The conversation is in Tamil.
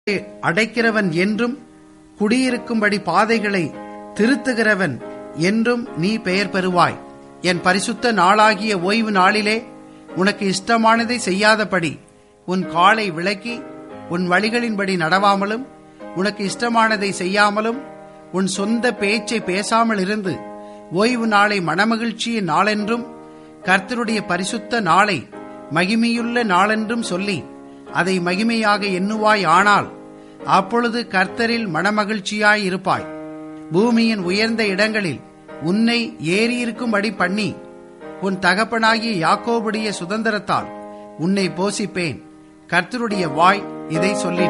அடைக்கிறவன் என்றும் குடியிருக்கும்படி பாதைகளை திருத்துகிறவன் என்றும் நீ பெயர் பெறுவாய் என் பரிசுத்த நாளாகிய ஓய்வு நாளிலே உனக்கு இஷ்டமானதை செய்யாதபடி உன் காலை விலக்கி உன் வழிகளின்படி நடவாமலும் உனக்கு இஷ்டமானதை செய்யாமலும் உன் சொந்த பேச்சை பேசாமல் இருந்து ஓய்வு நாளை மனமகிழ்ச்சியின் நாளென்றும் கர்த்தருடைய பரிசுத்த நாளை மகிமையுள்ள நாளென்றும் சொல்லி அதை மகிமையாக எண்ணுவாய் ஆனால் அப்பொழுது கர்த்தரில் மனமகிழ்ச்சியாய் இருப்பாய் பூமியின் உயர்ந்த இடங்களில் உன்னை ஏறியிருக்கும்படி பண்ணி உன் தகப்பனாகிய யாக்கோபுடைய சுதந்திரத்தால் உன்னை போசிப்பேன் கர்த்தருடைய வாய் இதை சொல்லி